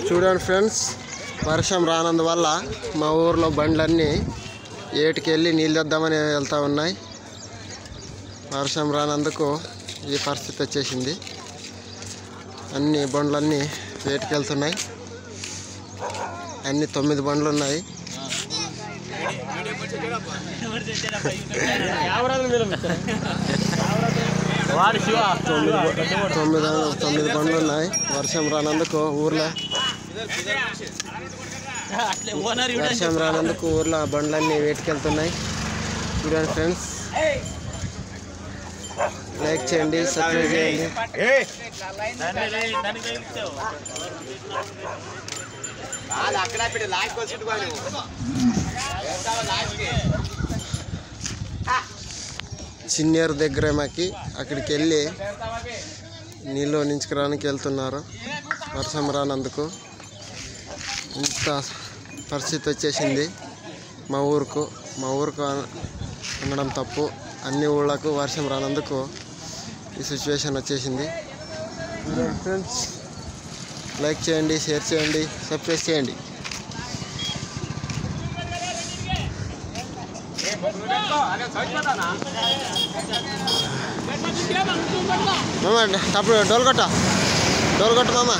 చూడండి ఫ్రెండ్స్ వర్షం రానందువల్ల మా ఊర్లో బండ్లన్నీ ఏటికి వెళ్ళి నీళ్ళు తెద్దామని వెళ్తూ ఉన్నాయి వర్షం రానందుకు ఈ పరిస్థితి వచ్చేసింది అన్ని బండ్లన్నీ ఏటికి వెళ్తున్నాయి అన్ని తొమ్మిది బండ్లు ఉన్నాయి వాడు శివ తొమ్మిది తొమ్మిది బండ్లు ఉన్నాయి వర్షం రానందుకు ఊర్లో అట్లే ఓనర్ వర్షం రానందుకు ఊర్లో ఆ బండ్లన్నీ వేటుకెళ్తున్నాయి చూడండి ఫ్రెండ్స్ లైక్ చేయండి సబ్స్క్రైబ్ చేయండి చిన్నేరు దగ్గర మాకి అక్కడికి వెళ్ళి నీళ్ళు నించుకురానికి వెళ్తున్నారు వర్షం రానందుకు ఇంత పరిస్థితి వచ్చేసింది మా ఊరుకు మా ఊరుకు అన- అనడం తప్పు అన్ని ఊళ్ళకు వర్షం రానందుకు ఈ సిచ్యువేషన్ వచ్చేసింది ఫ్రెండ్స్ లైక్ చేయండి షేర్ చేయండి సబ్స్క్రైబ్ చేయండి మామ తప్పుడు డోల్ కొట్ట డోల్ కొట్ట మామ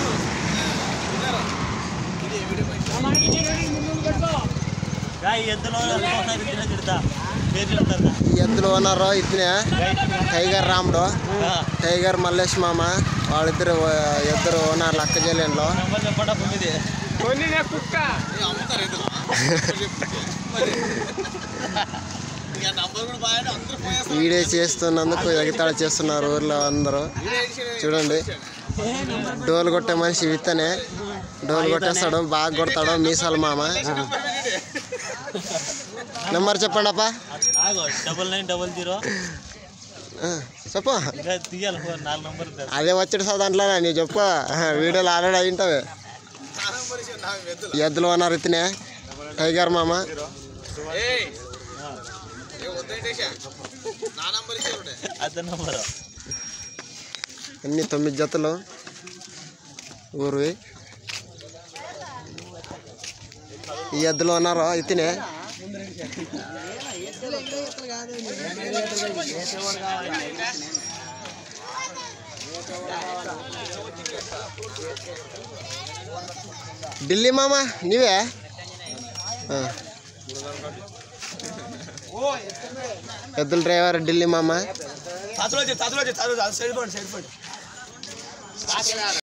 ఎద్దులో ఓనర్ ఇచ్చిన తిడతా పేరు చెప్తారు ఈ ఎద్దులు ఓనరు ఇతనే టైగర్ రాముడు టైగర్ మల్లేష్ మామ వాళ్ళిద్దరు ఓ- ఇద్దరు ఓనర్లు అక్క చెల్లెండ్లో నెంబర్ చెప్పండి తొమ్మిది వీడియో చేస్తున్నందుకు ఎగతాళి చేస్తున్నారు ఊర్లో అందరూ చూడండి డోలు కొట్టే మనిషి విత్తనే డోలు కొట్టేస్తాడు బాగా కొడతాడు మీసాలు మామ నెంబర్ చెప్పండి అప్ప ఆగో డబల్ నైన్ డబల్ జీరో ఆ, చెప్పు ఇంకా తీయాలి ఫోన్ నాలుగు నంబర్ అదే వచ్చాడు సార్ దాంట్లోనే నీవు చెప్పు వీడియోలు ఆల్రెడీ అయింటావు ఎద్దులు ఉన్నారు ఇతనే టైగర్ మామ అదే నంబరు అన్ని తొమ్మిది జతలు ఊరివి ఈ ఎద్దులు ఉన్నారు ఇతనే ఢిల్లీ మామ నీవే ఆ. ఎద్దుల డ్రైవర్ ఢిల్లీ మామ సైడ్ పండి సైడ్ పండి